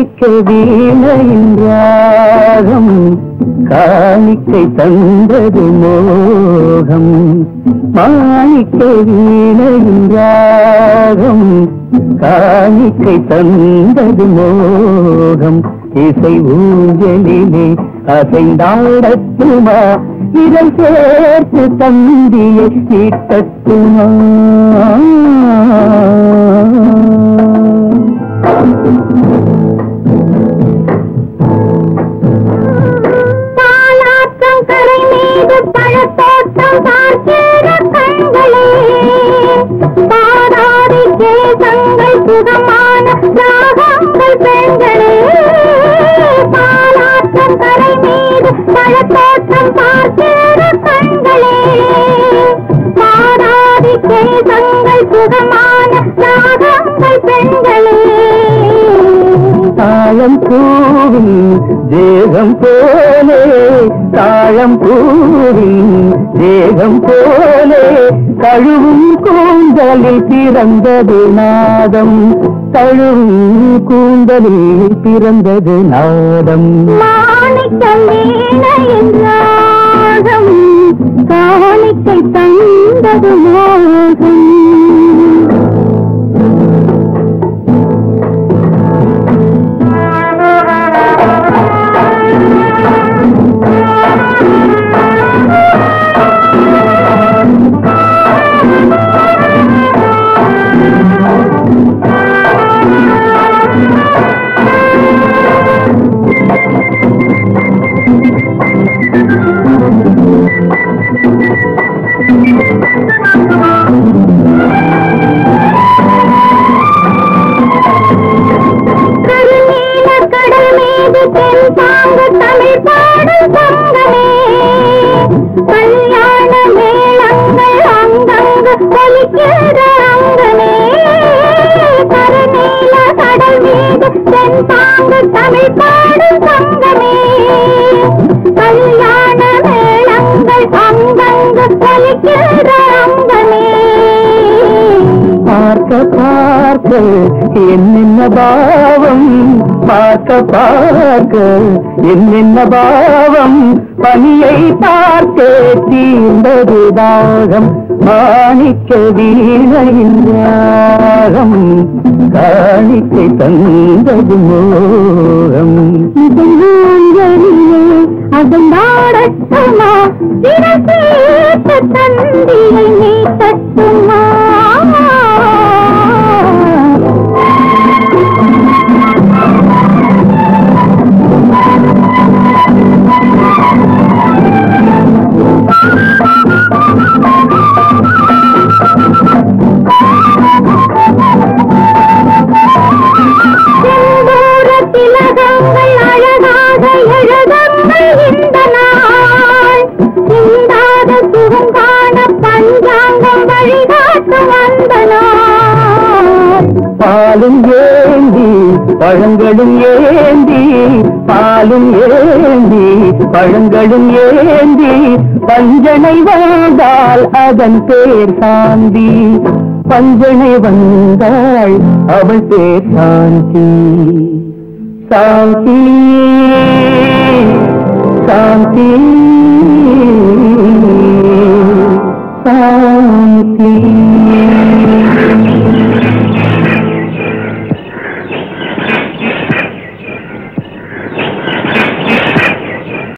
மாணிக்க வீணையின் ராகம் காணிக்கை தந்தது மோகம் மாணிக்க வீணையின் ராகம் காணிக்கை தந்தது மோகம் இசை ஊஞ்சலிலே அசைந்தாடத்துமா இதை சேர்த்து தந்தியை தீட்டத்துமா பாலாற்றம் கரை மீது பழத்தோட்டம் பார்க்கிற கண்களே பாராதி கேசங்கள் சுகமான ராகங்கள் பெண்களே பாலாற்றம் கரை மீது பழத்தோட்டம் பார்க்கிற கண்களே பாராதி கேசங்கள் சுகமான ராகங்கள் பெண்களே தாழம் பூவின் தேகம் போலே தாழம் பூவின் தேகம் போலே தழுவும் கூந்தலில் பிறந்தது நாதம் தழுவும் கூந்தலில் பிறந்தது நாதம் மாணிக்க வீணையின் ராகம் காணிக்கை தந்தது மோகம் கருநீல கடல் மீது தென் சாங்க தமிழ் பாடல் சங்கமே கல்யாண மேளங்கள் அங்கங்கு ஒலிக்கிற அங்கமே கருநீல கடல் மீது தென் சாங்க தமிழ் பாடல் சங்கமே கல்யாண மேளங்கள் அங்கங்கு ஒலிக்கிற அங்கமே பார்க்க பார்க்க என்னென்ன பாவம் பார்க்க பார்க்க என்னென்ன பாவம் பனியை பார்த்தே தீர்ந்தது தாகம் மாணிக்க வீணையின் ராகம் காணிக்கை தந்தது மோகம் இதனாஞ்சலிலே அதந்தாடட்டுமா திரசேத்த தந்தியை நீ தட்டுமா செந்தூர திலகங்கள் அழகாக எழுதங்கள் இந்த நாள் சிந்தாத சுகம் காண பஞ்சாங்கம் வழிகாட்டு வந்த நாள் பாலும் ஏந்தி பழங்களும் ஏந்தி பாலும் ஏந்தி பழங்களும் ஏந்தி பஞ்சனை வந்தால் அதன் பேர் சாந்தி பஞ்சனை வந்தாள் அவள் பேர் சாந்தி சாந்தி சாந்தி